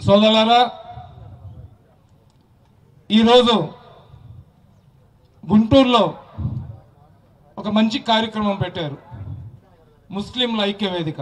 సోదరులారా ఈరోజు గుంటూరులో ఒక మంచి కార్యక్రమం పెట్టారు ముస్లింల ఐక్య వేదిక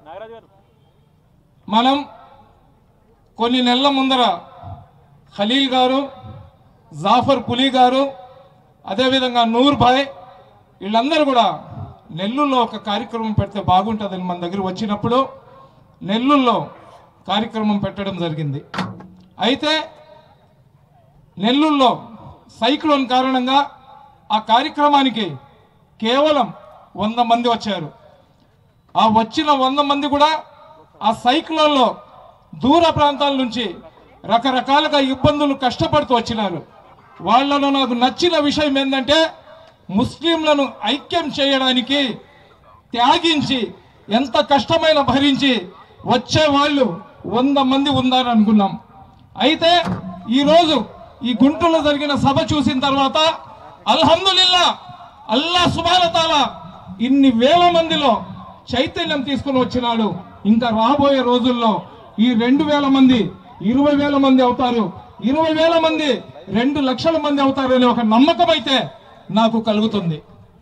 మనం కొన్ని నెలల ముందర ఖలీల్ గారు జాఫర్ పులి గారు అదేవిధంగా నూర్ భాయ్ వీళ్ళందరూ కూడా నెల్లూరులో ఒక కార్యక్రమం పెడితే బాగుంటుందని మన దగ్గర వచ్చినప్పుడు నెల్లూరులో కార్యక్రమం పెట్టడం జరిగింది అయితే నెల్లూరులో సైక్లోన్ కారణంగా ఆ కార్యక్రమానికి కేవలం వంద మంది వచ్చారు ఆ వచ్చిన వంద మంది కూడా ఆ సైక్లోన్లో దూర ప్రాంతాల నుంచి రకరకాలుగా ఇబ్బందులు కష్టపడుతూ వచ్చినారు వాళ్ళలో నాకు నచ్చిన విషయం ఏంటంటే ముస్లింలను ఐక్యం చేయడానికి త్యాగించి ఎంత కష్టమైన భరించి వచ్చే వాళ్ళు వంద మంది ఉన్నారనుకున్నాం అయితే ఈరోజు ఈ గుంటూరులో జరిగిన సభ చూసిన తర్వాత అల్హమ్దులిల్లా అల్లా సుబానతాల ఇన్ని వేల మందిలో చైతన్యం తీసుకుని వచ్చినాడు ఇంకా రాబోయే రోజుల్లో ఈ రెండు వేల మంది ఇరవై వేల మంది అవుతారు ఇరవై వేల మంది రెండు లక్షల మంది అవుతారు అనే ఒక నమ్మకం అయితే నాకు కలుగుతుంది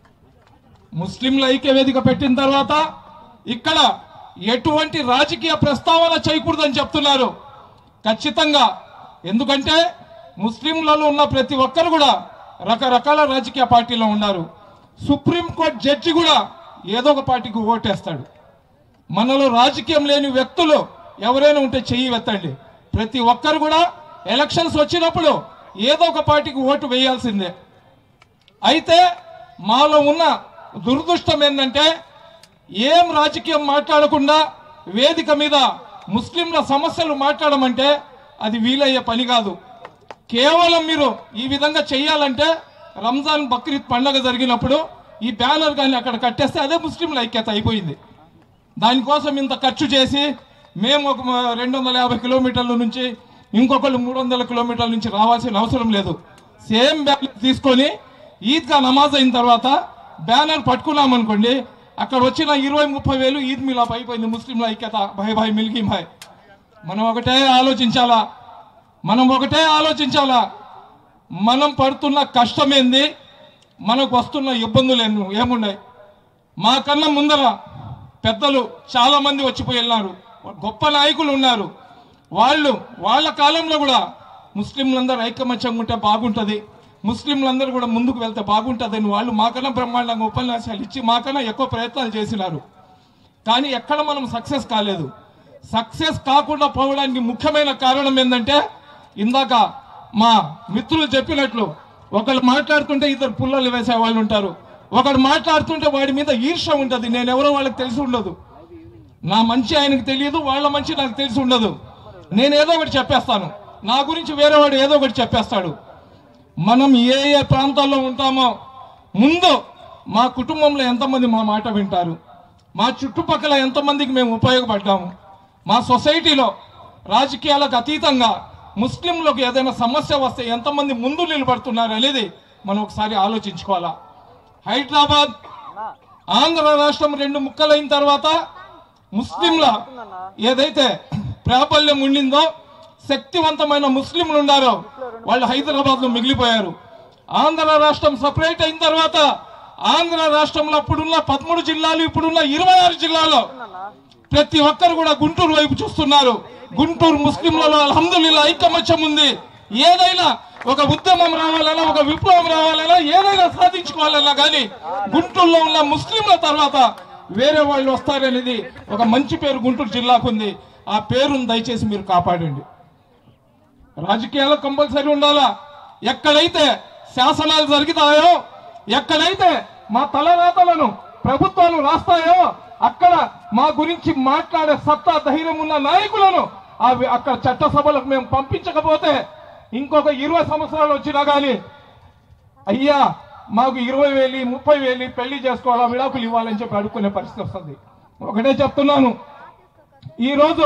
ముస్లింల ఐక్య వేదిక పెట్టిన తర్వాత ఇక్కడ ఎటువంటి రాజకీయ ప్రస్తావన చేయకూడదని చెప్తున్నారు ఖచ్చితంగా ఎందుకంటే ముస్లింలలో ఉన్న ప్రతి ఒక్కరు కూడా రకరకాల రాజకీయ పార్టీలో ఉన్నారు సుప్రీంకోర్టు జడ్జి కూడా ఏదో ఒక పార్టీకి ఓటేస్తాడు మనలో రాజకీయం లేని వ్యక్తులు ఎవరైనా ఉంటే చెయ్యి వెత్తండి ప్రతి ఒక్కరు కూడా ఎలక్షన్స్ వచ్చినప్పుడు ఏదో ఒక పార్టీకి ఓటు వేయాల్సిందే అయితే మాలో ఉన్న దురదృష్టం ఏంటంటే ఏం రాజకీయం మాట్లాడకుండా వేదిక మీద ముస్లింల సమస్యలు మాట్లాడమంటే అది వీలయ్యే పని కాదు కేవలం మీరు ఈ విధంగా చేయాలంటే రంజాన్ బక్రీద్ పండగ జరిగినప్పుడు ఈ బ్యానర్ కానీ అక్కడ కట్టేస్తే అదే ముస్లింల ఐక్యత అయిపోయింది దానికోసం ఇంత ఖర్చు చేసి మేము ఒక రెండు వందల యాభై కిలోమీటర్ల నుంచి ఇంకొకళ్ళు మూడు వందల కిలోమీటర్ల నుంచి రావాల్సిన అవసరం లేదు సేమ్ బ్యానర్ తీసుకొని ఈద్గా నమాజ్ అయిన తర్వాత బ్యానర్ పట్టుకున్నాం అనుకోండి అక్కడ వచ్చిన ఇరవై ముప్పై వేలు ఈద్ మిలాప్ అయిపోయింది ముస్లింల ఐక్యత భాయ్ భాయ్ మిల్కీ భాయ్ మనం ఒకటే ఆలోచించాలా మనం ఒకటే ఆలోచించాలా మనం పడుతున్న కష్టం ఏంది మనకు వస్తున్న ఇబ్బందులు ఎన్ని ఏమున్నాయి మాకన్నా ముందర పెద్దలు చాలా మంది వచ్చిపోయి వెళ్ళినారు గొప్ప నాయకులు ఉన్నారు వాళ్ళు వాళ్ళ కాలంలో కూడా ముస్లింలందరూ ఐకమత్యంగా ఉంటే బాగుంటుంది ముస్లింలందరూ కూడా ముందుకు వెళ్తే బాగుంటుందని వాళ్ళు మాకన్నా బ్రహ్మాండంగా ఉపన్యాసాలు ఇచ్చి మాకన్నా ఎక్కువ ప్రయత్నాలు చేసినారు కానీ ఎక్కడ మనం సక్సెస్ కాలేదు సక్సెస్ కాకుండా పోవడానికి ముఖ్యమైన కారణం ఏంటంటే ఇందాక మా మిత్రులు చెప్పినట్లు ఒకళ్ళు మాట్లాడుతుంటే ఇద్దరు పుల్లలు వేసే వాళ్ళు ఉంటారు ఒకడు మాట్లాడుతుంటే వాడి మీద ఈర్ష ఉంటుంది నేను ఎవరో వాళ్ళకి తెలిసి ఉండదు నా మంచి ఆయనకు తెలియదు వాళ్ళ మంచి నాకు తెలిసి ఉండదు నేను ఏదో ఒకటి చెప్పేస్తాను నా గురించి వేరే వాడు ఏదో ఒకటి చెప్పేస్తాడు మనం ఏ ఏ ప్రాంతాల్లో ఉంటామో ముందు మా కుటుంబంలో ఎంతమంది మా మాట వింటారు మా చుట్టుపక్కల ఎంతమందికి మేము ఉపయోగపడ్డాము మా సొసైటీలో రాజకీయాలకు అతీతంగా ముస్లింలకు ఏదైనా సమస్య వస్తే ఎంతమంది ముందు నిలబడుతున్నారు అనేది మనం ఒకసారి ఆలోచించుకోవాలా హైదరాబాద్ ఆంధ్ర రాష్ట్రం రెండు ముక్కలైన తర్వాత ముస్లింల ఏదైతే ప్రాబల్యం ఉండిందో శక్తివంతమైన ముస్లింలు ఉన్నారో వాళ్ళు హైదరాబాద్ లో మిగిలిపోయారు ఆంధ్ర రాష్ట్రం సపరేట్ అయిన తర్వాత ఆంధ్ర రాష్ట్రంలో అప్పుడున్న పదమూడు జిల్లాలు ఇప్పుడున్న ఇరవై ఆరు జిల్లాలో ప్రతి ఒక్కరు కూడా గుంటూరు వైపు చూస్తున్నారు గుంటూరు ముస్లింలలో అల్హమ్దుల్లా ఐకమత్యం ఉంది ఏదైనా ఒక ఉద్యమం రావాలన్నా ఒక విప్లవం రావాలన్నా ఏదైనా సాధించుకోవాలన్నా కానీ గుంటూరులో ఉన్న ముస్లింల తర్వాత వేరే వాళ్ళు వస్తారనేది ఒక మంచి పేరు గుంటూరు జిల్లాకు ఉంది ఆ పేరును దయచేసి మీరు కాపాడండి రాజకీయాలు కంపల్సరీ ఉండాలా ఎక్కడైతే శాసనాలు జరుగుతాయో ఎక్కడైతే మా తలరాతలను ప్రభుత్వాలు రాస్తాయో అక్కడ మా గురించి మాట్లాడే సత్తా ధైర్యం ఉన్న నాయకులను అవి అక్కడ చట్టసభలకు మేము పంపించకపోతే ఇంకొక ఇరవై సంవత్సరాలు వచ్చినా కానీ అయ్యా మాకు ఇరవై వేలు ముప్పై వేలు పెళ్లి చేసుకోవాలా విడాకులు ఇవ్వాలని చెప్పి అడుక్కునే పరిస్థితి వస్తుంది ఒకటే చెప్తున్నాను ఈరోజు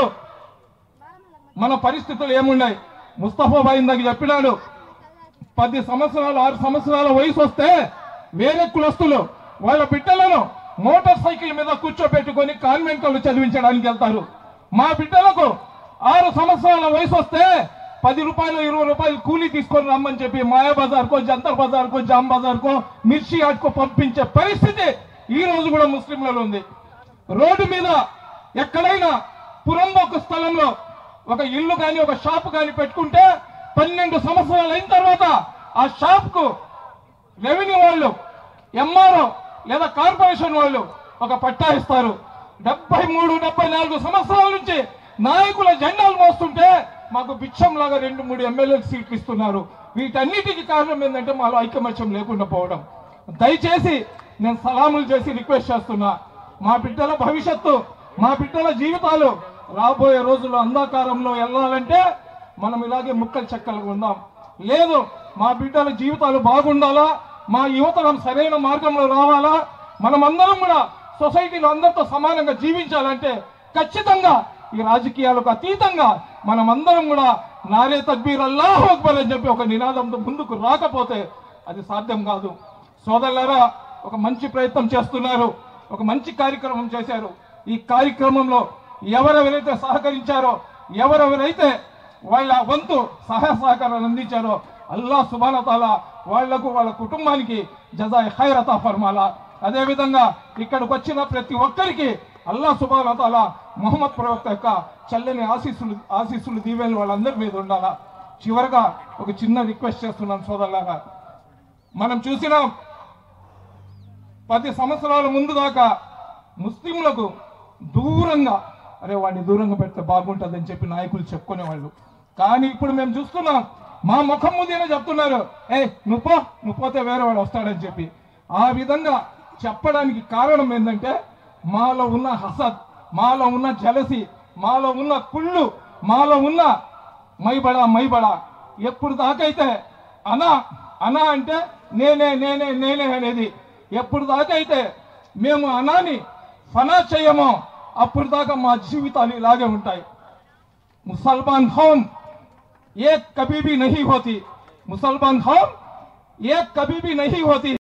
మన పరిస్థితులు ఏమున్నాయి ముస్తఫాబాయి ఇందాక చెప్పినాడు పది సంవత్సరాలు ఆరు సంవత్సరాల వయసు వస్తే వేరే కులస్తులు వాళ్ళ బిడ్డలను మోటార్ సైకిల్ మీద కూర్చోబెట్టుకొని కాన్వెంట్లు చదివించడానికి వెళ్తారు మా బిడ్డలకు ఆరు సంవత్సరాల వయసు వస్తే పది రూపాయలు ఇరవై రూపాయలు కూలీ తీసుకొని రమ్మని చెప్పి మాయా బజార్కో జంతర్ బజార్కో జామ్ బజార్కో మిర్చి ఆటకో పంపించే పరిస్థితి ఈ రోజు కూడా ముస్లింలలో ఉంది రోడ్డు మీద ఎక్కడైనా పురంబొక్క స్థలంలో ఒక ఇల్లు కానీ ఒక షాప్ కానీ పెట్టుకుంటే పన్నెండు సంవత్సరాలు అయిన తర్వాత ఆ షాప్ కు రెవెన్యూ వాళ్ళు ఎంఆర్ఓ లేదా కార్పొరేషన్ వాళ్ళు ఒక పట్టా ఇస్తారు డెబ్బై మూడు డెబ్బై నాలుగు సంవత్సరాల నుంచి నాయకుల జెండాలు మోస్తుంటే మాకు బిచ్చంలాగా రెండు మూడు ఎమ్మెల్యే సీట్లు ఇస్తున్నారు వీటన్నిటికీ కారణం ఏంటంటే మాలో ఐకమత్యం లేకుండా పోవడం దయచేసి నేను సలాములు చేసి రిక్వెస్ట్ చేస్తున్నా మా బిడ్డల భవిష్యత్తు మా బిడ్డల జీవితాలు రాబోయే రోజుల్లో అంధకారంలో వెళ్ళాలంటే మనం ఇలాగే ముక్కలు చెక్కలు ఉందాం లేదు మా బిడ్డల జీవితాలు బాగుండాలా మా యువతరం సరైన మార్గంలో రావాలా మనమందరం కూడా సొసైటీలో అందరితో సమానంగా జీవించాలంటే ఖచ్చితంగా ఈ రాజకీయాలకు అతీతంగా మనమందరం కూడా నారే తద్బీర్ అల్లాహ్ అక్బర్ అని చెప్పి ఒక నినాదంతో ముందుకు రాకపోతే అది సాధ్యం కాదు సోదరులారా ఒక మంచి ప్రయత్నం చేస్తున్నారు ఒక మంచి కార్యక్రమం చేశారు ఈ కార్యక్రమంలో ఎవరెవరైతే సహకరించారో ఎవరెవరైతే వాళ్ళ వంతు సహాయ సహకారాలు అందించారో అల్లా సుబానతాల వాళ్లకు వాళ్ళ కుటుంబానికి జజాయ్ ఖైరతా ఫర్మాలా అదేవిధంగా ఇక్కడికి వచ్చిన ప్రతి ఒక్కరికి అల్లా సుబానతాల మొహమ్మద్ ప్రవక్త యొక్క చల్లని ఆశీస్సులు ఆశీస్సులు దీవెలు వాళ్ళందరి మీద ఉండాలా చివరగా ఒక చిన్న రిక్వెస్ట్ చేస్తున్నాను సోదరులారా మనం చూసినాం పది సంవత్సరాల ముందు దాకా ముస్లింలకు దూరంగా అరే వాడిని దూరంగా పెడితే బాగుంటుందని చెప్పి నాయకులు చెప్పుకునేవాళ్ళు కానీ ఇప్పుడు మేము చూస్తున్నాం మా ముఖం ముందేనే చెప్తున్నారు ఏ నువ్వు పో నువ్వు పోతే వేరే వాడు వస్తాడని చెప్పి ఆ విధంగా చెప్పడానికి కారణం ఏంటంటే మాలో ఉన్న హసద్ మాలో ఉన్న జలసి మాలో ఉన్న కుళ్ళు మాలో ఉన్న మైబడా మైబడా ఎప్పుడు దాకైతే అనా అనా అంటే నేనే నేనే నేనే అనేది ఎప్పుడు దాకైతే మేము అనాని ఫనా చేయమో అప్పుడు దాకా మా జీవితాలు ఇలాగే ఉంటాయి ముసల్మాన్ హోమ్ एक कभी भी नहीं होती मुसलमान हम एक कभी भी नहीं होती